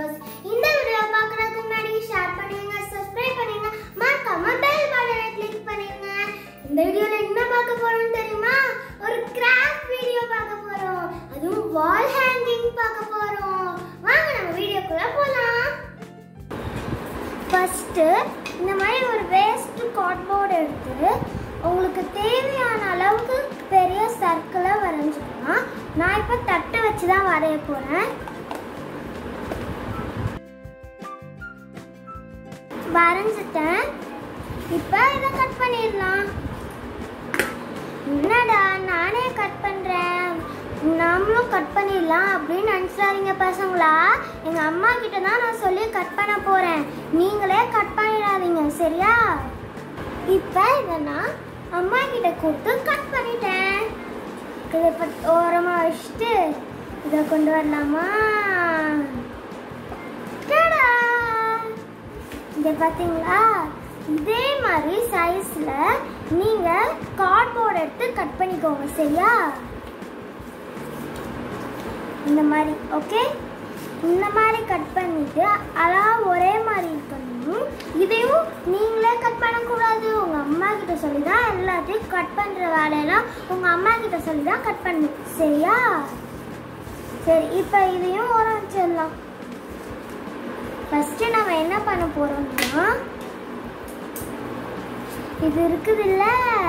Viewers இந்த video பார்க்கறதுக்கு முன்னாடி ஷேர் பண்ணுங்க சப்ஸ்கிரைப் பண்ணுங்க மறக்காம பெல் பட்டனை கிளிக் பண்ணுங்க இந்த வீடியோல என்ன பார்க்க போறோம் தெரியுமா ஒரு கிராஃப்ட் வீடியோ பார்க்க போறோம் அதுவும் வால் ஹேங்கிங் பார்க்க போறோம் வாங்க நம்ம வீடியோக்குள்ள போலாம் ஃபர்ஸ்ட் இந்த மாதிரி ஒரு வேஸ்ட் கார்ட்போர்டு எடுத்து உங்களுக்கு தேவையான அளவுக்கு பெரிய சர்க்கிளை வரைஞ்சிக்கலாம் நான் இப்போ தட்டை வச்சு தான் வரைய போகிறேன் வரைஞ்சிட்டேன் இப்போ இதை கட் பண்ணிடலாம் என்னடா நானே கட் பண்ணுறேன் நாமளும் கட் பண்ணிடலாம் அப்படின்னு நினச்சிடாதீங்க பசங்களா எங்கள் அம்மா கிட்ட தான் நான் சொல்லி கட் பண்ண போகிறேன் நீங்களே கட் பண்ணிடாதீங்க சரியா இப்போ இதை நான் அம்மா கிட்ட கொடுத்து கட் பண்ணிட்டேன் இதை இப்போ ஓரமாக வச்சுட்டு இதை கொண்டு வரலாமா டடா! இங்க பாத்தீங்களா இதே மாதிரி சைஸ்ல நீங்க கார்ட்போர்ட் எடுத்து கட் பண்ணிக்கோங்க சரியா இந்த மாதிரி ஓகே இந்த மாதிரி கட் பண்ணிட்டு அதான் ஒரே மாதிரி இருக்கணும் இதையும் நீங்களே கட் பண்ணக்கூடாது உங்க அம்மா கிட்ட சொல்லி தான் எல்லாத்தையும் கட் பண்ற வேலையெல்லாம் உங்க அம்மா கிட்ட சொல்லி தான் கட் பண்ணணும் சரியா சரி இப்போ இதையும் ஓரம் வச்சிடலாம் ஃபர்ஸ்ட் நம்ம என்ன பண்ண போறோம்னா இது இருக்குதுல்ல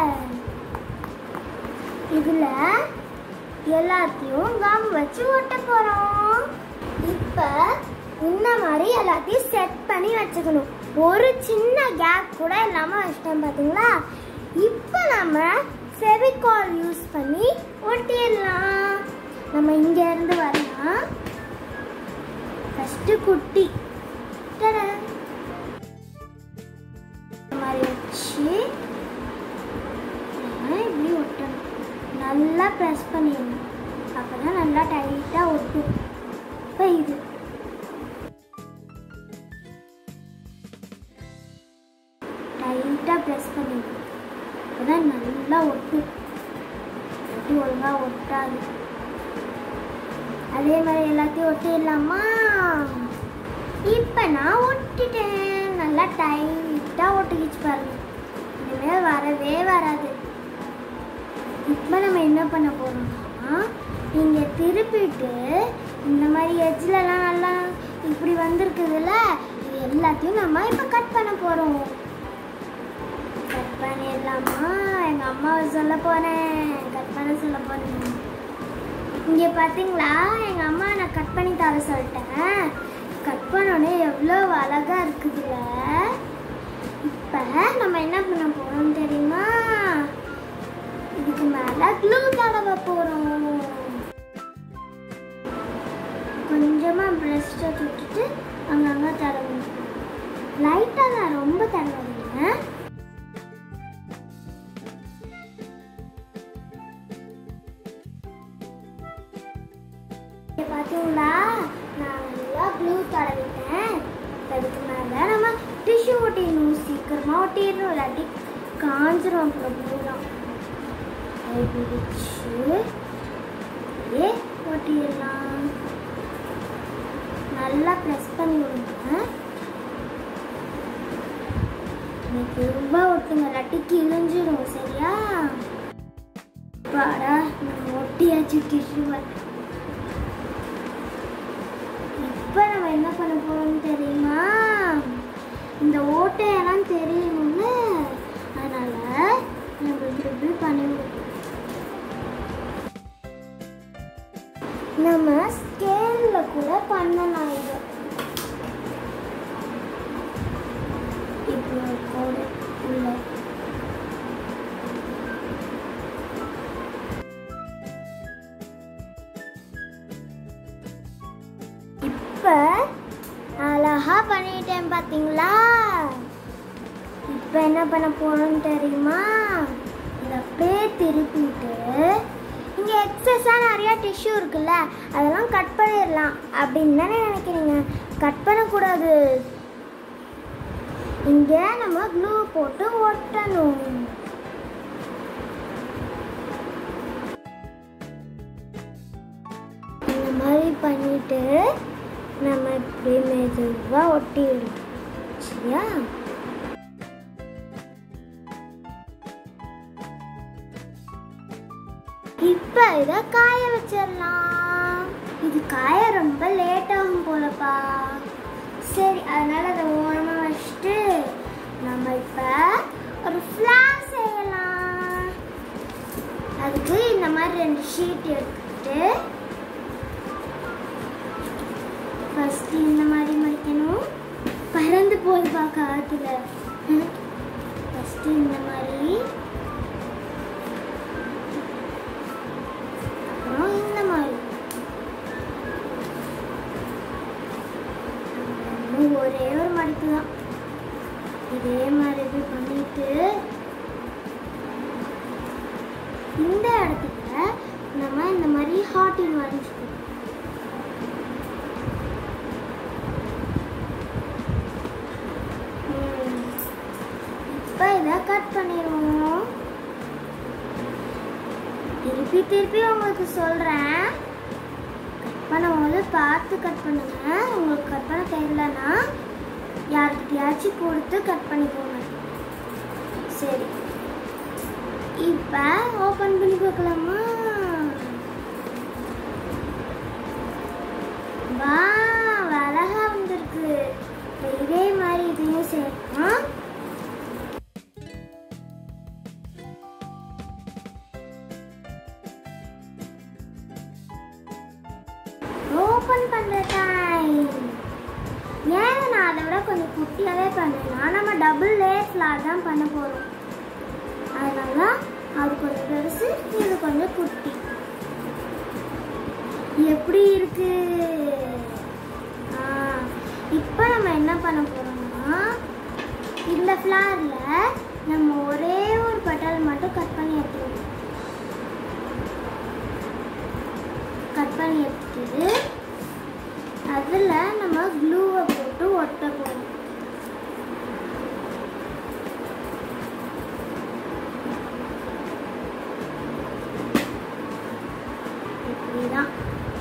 இதுல எல்லாத்தையும் கம் வச்சு ஒட்ட போறோம் இப்ப இந்த மாதிரி எல்லாத்தையும் செட் பண்ணி வச்சுக்கணும் ஒரு சின்ன கேப் கூட இல்லாம வச்சிட்டோம் பாத்தீங்களா இப்போ நம்ம ஃபெவிகால் யூஸ் பண்ணி ஒட்டிடலாம் நம்ம இங்க இருந்து வரலாம் ஃபர்ஸ்ட் குட்டி டடா. இந்த மாதிரி வச்சு நம்ம இப்படி ஒட்டணும் நல்லா ப்ரெஸ் பண்ணிடணும் அப்பதான் நல்லா டைட்டாக ஒட்டும் இப்போ இது டைட்டாக ப்ரெஸ் பண்ணிடணும் அப்பதான் நல்லா ஒட்டும் ஒட்டி ஒழுங்காக ஒட்டாது அதே மாதிரி எல்லாத்தையும் ஒட்டிடலாமா இப்போ நான் ஒட்டிட்டேன் நல்லா டைட்டாக ஒட்டிக்கிச்சு பாருங்க இனிமேல் வரவே வராது இப்போ நம்ம என்ன பண்ண போறோம்னா இங்கே திருப்பிட்டு இந்த மாதிரி எட்ஜ்லலாம் நல்லா இப்படி வந்திருக்குதுல்ல இது எல்லாத்தையும் நம்ம இப்போ கட் பண்ண போகிறோம் கட் பண்ணிடலாமா எங்கள் அம்மாவை சொல்ல போகிறேன் கட் பண்ண சொல்ல போகிறேன் இங்கே பார்த்தீங்களா எங்கள் அம்மா நான் கட் பண்ணி தர சொல்லிட்டேன் கட் பண்ணோடனே எவ்வளோ அழகாக இருக்குதுல்ல இப்போ நம்ம என்ன பண்ண போகிறோம் தெரியுமா இதுக்கு மேலே க்ளூ தடவை போகிறோம் கொஞ்சமாக ப்ரெஷ்ஷை தொட்டுட்டு அங்கங்கே தடவணும் லைட்டாக தான் ரொம்ப தடவாதீங்க இங்க பார்த்தீங்களா நான் நல்லா ப்ளூ தடவிட்டேன் இப்ப அதுக்கு மேலே நம்ம டிஷ்யூ ஒட்டிடணும் சீக்கிரமாக ஒட்டிடணும் இல்லாட்டி காஞ்சிரும் அப்புறம் ப்ளூலாம் பிடிச்சு அப்படியே ஒட்டிடலாம் நல்லா ப்ரெஸ் பண்ணி விடுங்க திரும்ப ஒட்டுங்க இல்லாட்டி கிழிஞ்சிடும் சரியா பாடா நம்ம ஒட்டியாச்சு டிஷ்யூவை இப்போ நம்ம என்ன பண்ண போறோம்னு தெரியுமா இந்த ஓட்டையெல்லாம் தெரியணும்ல அதனால நம்ம இப்படி இப்படி பண்ணிவிடுவோம் நம்ம ஸ்கேல்ல கூட பண்ணலாம் இது இப்படி ஒரு கோடு உள்ள இப்ப அழகா பண்ணிட்டேன் பாத்தீங்களா இப்ப என்ன பண்ண போறோம்னு தெரியுமா இதை அப்படியே திருப்பிட்டு இங்க எக்ஸஸா நிறைய டிஷ்யூ இருக்குல்ல அதெல்லாம் கட் பண்ணிடலாம் அப்படின்னு தானே நினைக்கிறீங்க கட் பண்ணக்கூடாது இங்க நம்ம க்ளூ போட்டு ஒட்டணும் இந்த மாதிரி பண்ணிட்டு நம்ம இப்படி மெதுவாக ஒட்டிடணும் சரியா இப்போ இதை காய வச்சிடலாம் இது காய ரொம்ப லேட் ஆகும் போலப்பா சரி அதனால அதை ஓரமாக வச்சுட்டு நம்ம இப்போ ஒரு ஃப்ளார் செய்யலாம் அதுக்கு இந்த மாதிரி ரெண்டு ஷீட் எடுத்துட்டு ஃபர்ஸ்ட் இந்த மாதிரி மடிக்கணும் பறந்து போகுதுப்பா காத்துல ஃபர்ஸ்ட் இந்த மாதிரி அப்புறம் இந்த மாதிரி இன்னும் ஒரே ஒரு மடிப்பு தான் இதே மாதிரி இப்படி பண்ணிட்டு இந்த இடத்துல நம்ம இந்த மாதிரி ஹார்ட்டின் வரைஞ்சிக்கணும் ம். இப்போ இதை கட் பண்ணிடுவோம் திருப்பி திருப்பி உங்களுக்கு சொல்கிறேன் கட் பண்ணும்போது பார்த்து கட் பண்ணுங்க உங்களுக்கு கட் பண்ண தெரியலனா யார்கிட்டயாச்சும் கொடுத்து கட் பண்ணிக்கோங்க சரி இப்போ ஓப்பன் பண்ணி பார்க்கலாமா வா அழகா வந்திருக்கு இப்ப இதே மாதிரி இதையும் சேர்க்கலாம் ஓப்பன் பண்ற டைம் ஏன் நான் அதை விட கொஞ்சம் குட்டியாவே பண்ணேன்னா நம்ம டபுள் லேயர் ஃப்ளார் தான் பண்ண போறோம் அதனால அது கொஞ்சம் பெருசு இது கொஞ்சம் குட்டி எப்படி இருக்கு ஆ, இப்போ நம்ம என்ன பண்ண போறோம்னா இந்த ஃப்ளார்ல நம்ம ஒரே ஒரு பட்டல் மட்டும் கட் பண்ணி எடுத்துக்கணும் கட் பண்ணி எடுத்துட்டு அதில் நம்ம க்ளூவை போட்டு ஒட்ட போகிறோம் இப்படிதான்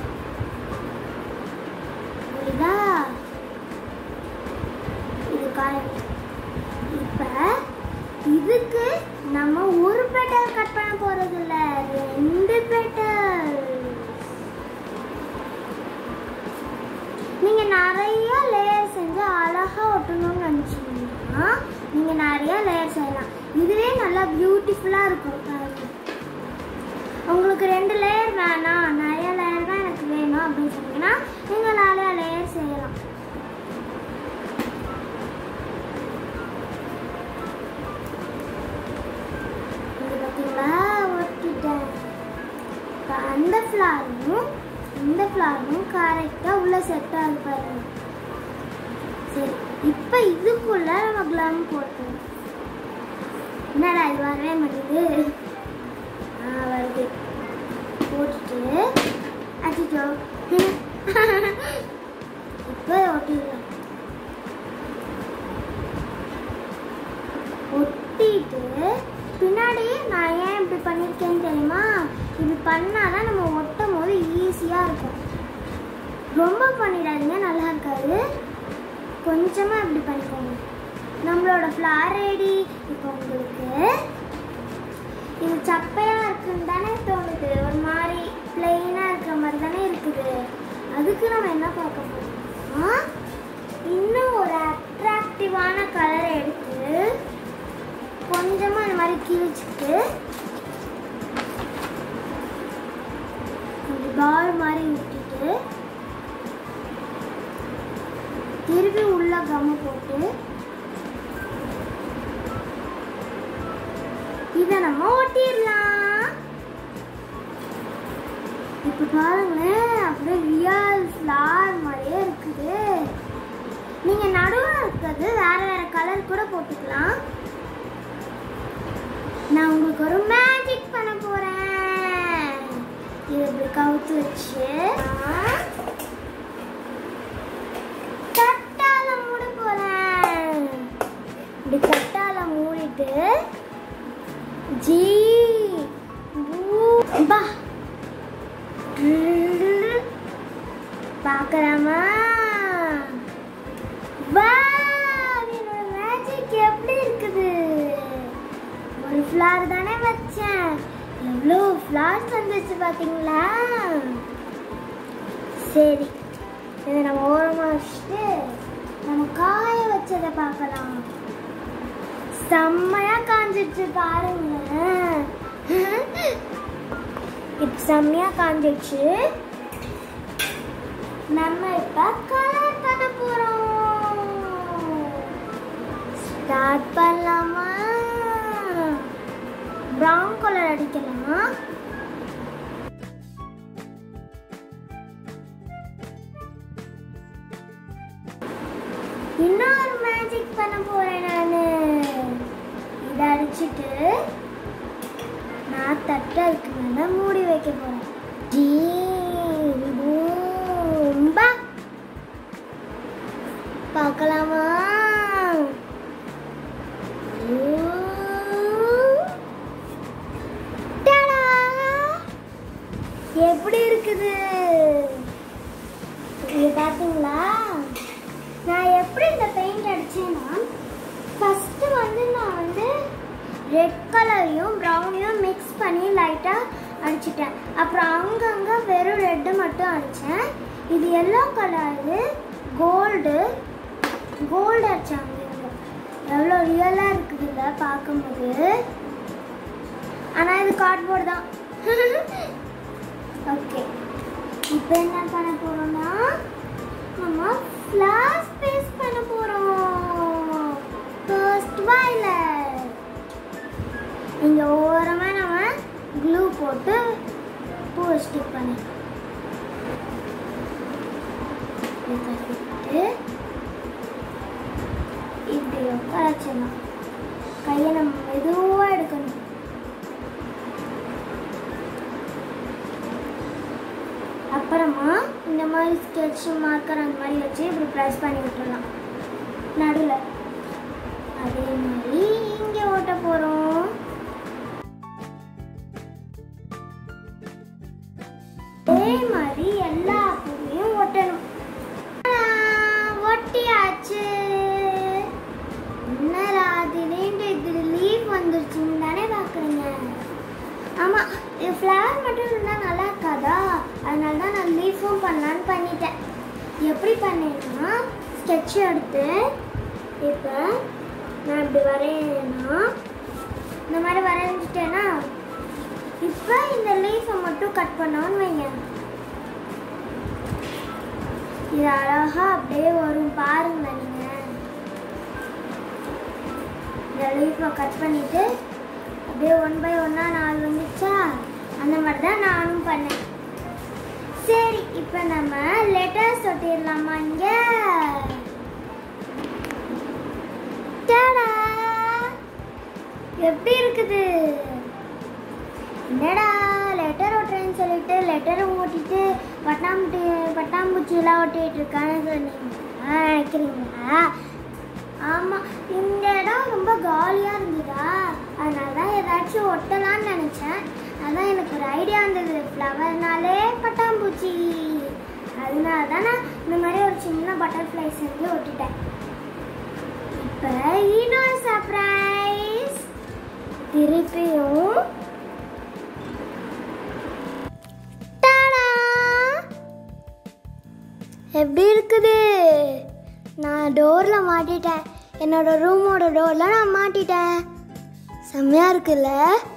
புரியுதா இது காய இப்ப இதுக்கு நம்ம ஒரு பெட்டல் கட் பண்ண போறது இல்ல ரெண்டு பெட்டல் நீங்க நிறைய லேயர் செஞ்சு அழகா ஒட்டணும்னு நினைச்சீங்கன்னா நீங்க நிறைய லேயர் செய்யலாம் இதுவே நல்லா பியூட்டிஃபுல்லா இருக்கும் பாருங்க. உங்களுக்கு ரெண்டு லேயர் வேணாம் நிறைய லேயர் தான் எனக்கு வேணும் அப்படின்னு சொன்னீங்கன்னா நீங்க நிறைய லேயர் செய்யலாம் இது பார்த்தீங்களா ஒட்டிட்டேன் இப்போ அந்த ஃப்ளாரும் இந்த ஃப்ளாரும் கரெக்டாக உள்ள செட் ஆகுது பாருங்க சரி இப்போ இதுக்குள்ள நம்ம க்ளம் போட்டோம் என்னடா இது வரவே மாட்டேங்குது ஆ வருது போட்டுட்டு அச்சிச்சோ இப்போ ஒட்டிடலாம் ஒட்டிட்டு பின்னாடி நான் ஏன் இப்படி பண்ணியிருக்கேன்னு தெரியுமா இப்படி பண்ணாதான் நம்ம ஒட்டும் போது ஈஸியாக இருக்கும் ரொம்ப பண்ணிடாதீங்க நல்லா இருக்காது கொஞ்சமாக இப்படி பண்ணிக்கோங்க நம்மளோட ஃப்ளார் ரெடி இப்போ உங்களுக்கு இது சப்பையாக இருக்குன்னு தானே தோணுது ஒரு மாதிரி பிளெயினாக இருக்கிற மாதிரி தானே இருக்குது அதுக்கு நம்ம என்ன பார்க்க போறோம்னா இன்னும் ஒரு அட்ராக்டிவான கலரை எடுத்து கொஞ்சமாக இந்த மாதிரி கிழிச்சிட்டு கொஞ்சம் பால் மாதிரி விட்டுட்டு திருப்பி உள்ள கம்மு போட்டு இதை நம்ம ஒட்டிடலாம் இப்போ பாருங்களேன் அப்படியே ரியல் ஃப்ளார் மாதிரியே இருக்குது நீங்க நடுவில் இருக்கிறது வேற வேற கலர் கூட போட்டுக்கலாம் நான் உங்களுக்கு ஒரு மேஜிக் பண்ண போறேன் இது இப்படி கவுத்து வச்சு நான் கட்டால மூட போறேன் இப்படி கட்டால மூடிட்டு ஜி பூ பா பார்க்கலாமா ஒரு ஃப்ளார் தானே வச்சேன் எவ்வளோ ஃப்ளார்ஸ் வந்துச்சு பார்த்தீங்களா சரி இதை நம்ம ஓரமாக வச்சுட்டு நம்ம காய வச்சதை பார்க்கலாம் செம்மையா காஞ்சிடுச்சு பாருங்க இப்போ செம்மையா காஞ்சிடுச்சு நம்ம இப்ப கலர் பண்ண போறோம் ஸ்டார்ட் பண்ணலாமா ப்ரௌன் கலர் அடிக்கலாம் இன்னொரு மேஜிக் பண்ண போறேன் நானு இதை அடிச்சிட்டு நான் தட்டை இருக்கு மேல மூடி வைக்க போறேன் ஜீம், பூம், பா. பார்க்கலாமா ஊ. டடா. எப்படி இருக்குது இது பார்த்தீங்களா நான் எப்படி இந்த பெயிண்ட் அடிச்சேன்னா ஃபர்ஸ்ட் வந்து நான் வந்து ரெட் கலரையும் ப்ரௌனையும் மிக்ஸ் பண்ணி லைட்டாக அடிச்சிட்டேன் அப்புறம் அங்கங்கே வெறும் ரெட்டு மட்டும் அடித்தேன் இது எல்லோ கலரு கோல்டு கோல்டு அடிச்சாங்க இவங்க எவ்வளோ ரியலாக இருக்குதுல்ல பார்க்கும்போது ஆனால் இது கார்ட்போர்டு தான் ஓகே இப்போ என்ன பண்ண போறோம்னா நம்ம ஃப்ளார்ஸ் பேஸ்ட் பண்ண போறோம் ஃபர்ஸ்ட் வயலட் இங்க ஓரமா நம்ம க்ளூ போட்டு பூ ஸ்டிக் பண்ணிடலாம் இதை விட்டு இப்படி உட்கார வச்சிடலாம் கையை நம்ம மெதுவாக எடுக்கணும் அப்புறமா இந்த மாதிரி ஸ்கெட்ச் மார்க்கர் அந்த மாதிரி வச்சு இப்படி ப்ரெஸ் பண்ணி விட்டுறலாம் நடுவில் அதே மாதிரி இங்கே ஓட்ட போகிறோம் அதே மாதிரி எல்லா பூவையும் ஒட்டணும் ஆ, ஒட்டியாச்சு என்னடா திடீர்னு இது லீவ் வந்துருச்சுன்னு தானே பார்க்குறீங்க ஆமாம் இது ஃப்ளவர் மட்டும் இருந்தால் நல்லா இருக்காதா அதனால தான் நான் லீஃபும் பண்ணலான்னு பண்ணிட்டேன் எப்படி பண்ணேன்னா ஸ்கெட்ச் எடுத்து இப்போ நான் இப்படி வரையேன்னா இந்த மாதிரி வரைஞ்சிட்டேன்னா இப்போ இந்த லீஃபை மட்டும் கட் பண்ணோன்னு வைங்க இது அழகா அப்படியே வரும் பாருங்க நீங்க இந்த லீஃபை கட் பண்ணிட்டு அப்படியே ஒன் பை ஒன்னா நாலு வந்துச்சா அந்த மாதிரி தான் நானும் பண்ணேன் சரி இப்போ நம்ம லெட்டர்ஸ் ஒட்டிடலாமா இங்க டடா! எப்படி இருக்குது என்னடா லெட்டர் ஒட்டுறேன்னு சொல்லிட்டு லெட்டரும் ஓட்டிட்டு பட்டாம்பூட்டி பட்டாம்பூச்சியெல்லாம் ஒட்டிட்டு இருக்கான்னு சொன்னீங்க நினைக்கிறீங்களா ஆமாம் இந்த இடம் ரொம்ப காலியாக இருந்ததா அதனால தான் ஏதாச்சும் ஒட்டலாம்னு நினச்சேன் அதான் எனக்கு ஒரு ஐடியா வந்தது ஃப்ளவர்னாலே பட்டாம்பூச்சி அதனால தான் நான் இந்த மாதிரி ஒரு சின்ன பட்டர்ஃப்ளை செஞ்சு ஒட்டிட்டேன் இப்போ இன்னொரு சர்ப்ரைஸ் திருப்பியும் டாடா! எப்படி இருக்குது நான் டோரில் மாட்டிட்டேன் என்னோட ரூமோட டோரில் நான் மாட்டிட்டேன் செம்மையா இருக்குல்ல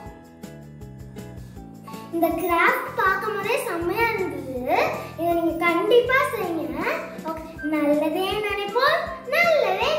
இந்த கிராஃப்ட் பார்க்கும் போதே செம்மையா இருந்தது இதை நீங்க கண்டிப்பா செய்யுங்க ஓகே நல்லதே நினைப்போம் நல்லதே